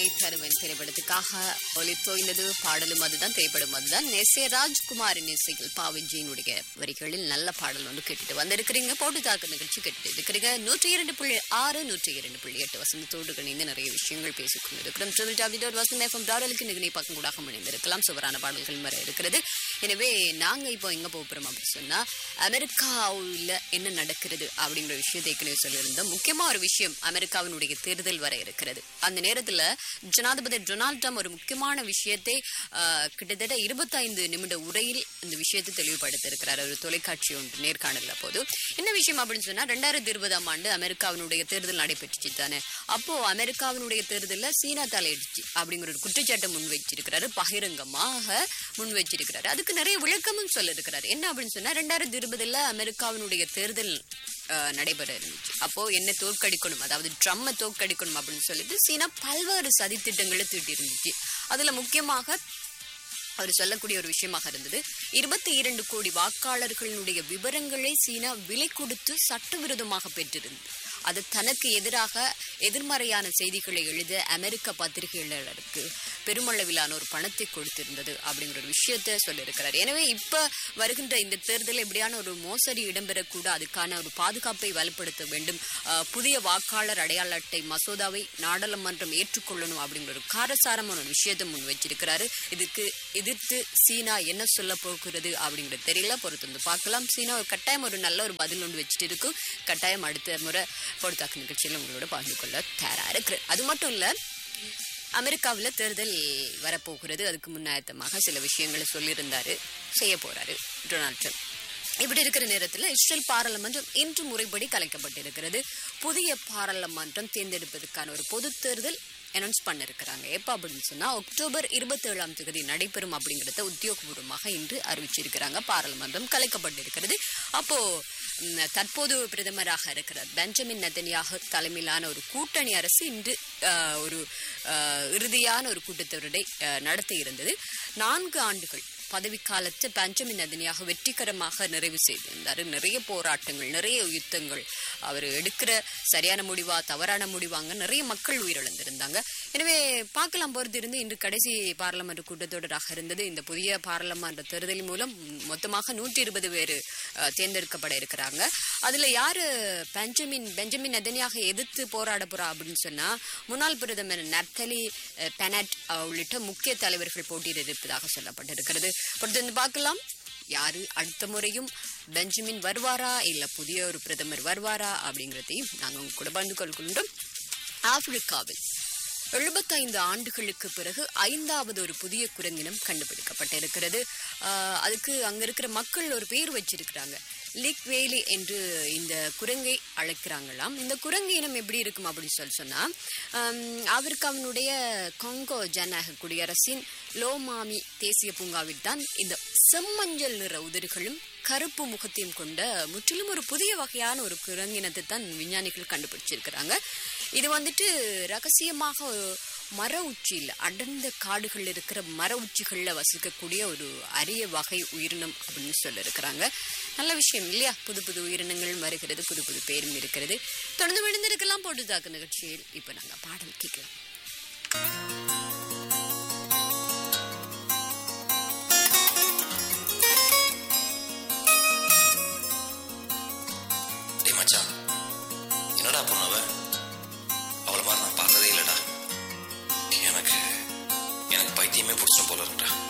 பாடலை தருவன் திரைப்படத்துக்காக ஒளித்தோய்ந்தது பாடலும் அதுதான் திரைப்படம் அதுதான் நெசே ராஜ்குமாரின் இசையில் பாவிஜியினுடைய வரிகளில் நல்ல பாடல் வந்து கேட்டுட்டு வந்திருக்கிறீங்க போட்டு தாக்கு நிகழ்ச்சி கேட்டுட்டு இருக்கிறீங்க நூற்றி இரண்டு புள்ளி ஆறு நூற்றி இரண்டு புள்ளி எட்டு வசந்தத்தோடு இணைந்து நிறைய விஷயங்கள் பேசிக் கொண்டிருக்கிறோம் triple W dot Vasantham FM டாடலுக்கு நிகழ்ச்சி பக்கம் கூட இணைந்திருக்கலாம் சுவரான பாடல்கள் வர இருக்கிறது எனவே நாங்க இப்போ எங்க போகிறோம் அப்படின்னு சொன்னா அமெரிக்காவில் என்ன நடக்கிறது அப்படிங்கிற விஷயத்தை ஏற்கனவே சொல்லியிருந்தோம் முக்கியமா ஒரு விஷயம் அமெரிக்காவினுடைய தேர்தல் வர இருக்கிறது அந்த நேரத்துல ஜனாதிபதி டொனால்ட் ட்ரம்ப் ஒரு முக்கியமான விஷயத்தை ஆஹ், கிட்டத்தட்ட இருபத்தைந்து நிமிட உரையில் இந்த விஷயத்தை தெளிவுபடுத்த இருக்கிறார் ஒரு தொலைக்காட்சி ஒன்று நேர்காணல போது என்ன விஷயம் அப்படின்னு சொன்னா ரெண்டாயிரத்தி இருபதாம் ஆண்டு அமெரிக்காவினுடைய தேர்தல் நடைபெற்றுச்சு தானே அப்போ அமெரிக்காவினுடைய தேர்தலில் சீனா தலையிடுச்சு அப்படிங்கிற ஒரு குற்றச்சாட்டை முன் வச்சிருக்கிறாரு பகிரங்கமாக முன் வச்சிருக்கிறாரு அதுக்கு நிறைய விளக்கமும் சொல்லிருக்கிறாரு என்ன அப்படின்னு சொன்னா ரெண்டாயிரத்தி இருபதுல அமெரிக்காவினுடைய தேர்தல் அஹ், நடைபெற இருந்துச்சு அப்போ என்ன தோற்கடிக்கணும் அதாவது ட்ரம்மை தோற்கடிக்கணும் அப்படின்னு சொல்லிட்டு சீனா பல்வேறு சதித்திட்டங்களை தீட்டி இருந்துச்சு அதுல முக்கியமாக அவர் சொல்லக்கூடிய ஒரு விஷயமாக இருந்தது இருபத்தி இரண்டு கோடி வாக்காளர்களுடைய விவரங்களை சீனா விலை கொடுத்து சட்டவிரோதமாக பெற்றிருந்தது அது தனக்கு எதிராக எதிர்மறையான செய்திகளை எழுத அமெரிக்க பத்திரிகையாளருக்கு பெருமளவிலான ஒரு பணத்தை கொடுத்திருந்தது அப்படிங்கிற ஒரு விஷயத்தை சொல்லியிருக்கிறார் எனவே இப்ப வருகின்ற இந்த தேர்தலில் இப்படியான ஒரு மோசடி இடம்பெறக்கூட அதுக்கான ஒரு பாதுகாப்பை வலுப்படுத்த வேண்டும் அஹ், புதிய வாக்காளர் அடையாள அட்டை மசோதாவை நாடாளுமன்றம் ஏற்றுக்கொள்ளணும் அப்படிங்கிற ஒரு காரசாரமான ஒரு விஷயத்தை முன் வச்சிருக்கிறாரு இதுக்கு எதிர்த்து சீனா என்ன சொல்ல போகிறது அப்படிங்கிறது தெரியல பொறுத்து வந்து பார்க்கலாம் சீனா ஒரு கட்டாயம் ஒரு நல்ல ஒரு பதில் ஒன்று வச்சுட்டு இருக்கும் கட்டாயம் அடுத்த முறை பொறுத்தாக்கு நிகழ்ச்சியில் உங்களோட பகிர்ந்து கொள்ள தயாரா இருக்கு அது மட்டும் இல்ல அமெரிக்காவில் தேர்தல் வரப்போகிறது அதுக்கு முன்னாயத்தமாக சில விஷயங்களை சொல்லியிருந்தாரு செய்ய போறாரு டொனால்ட் ட்ரம்ப் இப்படி இருக்கிற நேரத்தில் இஸ்ரேல் பாராளுமன்றம் இன்று முறைப்படி கலைக்கப்பட்டிருக்கிறது புதிய பாராளுமன்றம் தேர்ந்தெடுப்பதற்கான ஒரு பொது தேர்தல் அனௌன்ஸ் பண்ணிருக்கிறாங்க எப்போ அப்படின்னு சொன்னா அக்டோபர் இருபத்தி ஏழாம் தேதி நடைபெறும் அப்படிங்கறத உத்தியோகபூர்வமாக இன்று அறிவிச்சிருக்கிறாங்க பாராளுமன்றம் கலைக்கப்பட்டிருக்கிறது அப்போ ம், தற்போது பிரதமராக இருக்கிற பெஞ்சமின் நெதன்யாகு தலைமையிலான ஒரு கூட்டணி அரசு இன்று ஆஹ், ஒரு ஆஹ், இறுதியான ஒரு கூட்டத்தொடரை ஆஹ், நடத்தி இருந்தது நான்கு ஆண்டுகள் பதவிக்காலத்து பெஞ்சமின் நதினியாக வெற்றிகரமாக நிறைவு செய்திருந்தார் நிறைய போராட்டங்கள் நிறைய யுத்தங்கள் அவர் எடுக்கிற சரியான முடிவா தவறான முடிவாங்க நிறைய மக்கள் உயிரிழந்திருந்தாங்க எனவே பார்க்கலாம் பொறுத்து இருந்து இன்று கடைசி பாராளுமன்ற கூட்டத்தொடராக இருந்தது இந்த புதிய பாராளுமன்ற தேர்தல் மூலம் மொத்தமாக நூற்றி இருபது பேர் அஹ், தேர்ந்தெடுக்கப்பட இருக்கிறாங்க அதுல யாரு பெஞ்சமின் பெஞ்சமின் நெதனியாக எதிர்த்து போராட போறா அப்படின்னு சொன்னா முன்னாள் பிரதமர் நப்தலி அஹ், பெனட் அஹ், உள்ளிட்ட முக்கிய தலைவர்கள் போட்டியிட இருப்பதாக சொல்லப்பட்டிருக்கிறது பொறுத்து வந்து பார்க்கலாம் யாரு அடுத்த முறையும் பெஞ்சமின் வருவாரா இல்ல புதிய ஒரு பிரதமர் வருவாரா அப்படிங்கறதையும் நாங்க உங்க கூட பகிர்ந்து கொள்கின்றோம் ஆப்பிரிக்காவில் எழுபத்தைந்து ஆண்டுகளுக்கு பிறகு ஐந்தாவது ஒரு புதிய குரங்கினம் கண்டுபிடிக்கப்பட்டிருக்கிறது ஆஹ் அதுக்கு அங்க இருக்கிற மக்கள் ஒரு பேர் வச்சிருக்கிறாங்க லிக் வேலி என்று இந்த குரங்கை அழைக்கிறாங்களாம் இந்த குரங்கு இனம் எப்படி இருக்கும் அப்படின்னு சொல்லி சொன்னா ஆம், ஆப்பிரிக்காவினுடைய கொங்கோ ஜனநாயக குடியரசின் லோமாமி தேசிய பூங்காவில் தான் இந்த செம்மஞ்சள் நிற உதடுகளும் கருப்பு முகத்தையும் கொண்ட முற்றிலும் ஒரு புதிய வகையான ஒரு குரங்கினத்தை தான் விஞ்ஞானிகள் கண்டுபிடிச்சிருக்கிறாங்க இது வந்துட்டு ரகசியமாக ஒரு மர உச்சியில் அடர்ந்த காடுகள் இருக்கிற மர உச்சிகளில் வசிக்கக்கூடிய ஒரு அரிய வகை உயிரினம் அப்படின்னு சொல்லியிருக்கிறாங்க நல்ல விஷயம் இல்லையா புது புது உயிரினங்கள் வருகிறது புது புது பேரும் இருக்கிறது தொடர்ந்து விழுந்திருக்கலாம் போட்டு தாக்கு நிகழ்ச்சியில் இப்போ நாங்கள் பாடல் கேட்கலாம் டேய் மச்சான் என்னடா பொண்ணு அவ அவளை மாதிரி நான் பார்த்ததே இல்லடா எனக்கு எனக்கு பைத்தியமே பிடிச்ச போல இருக்குடா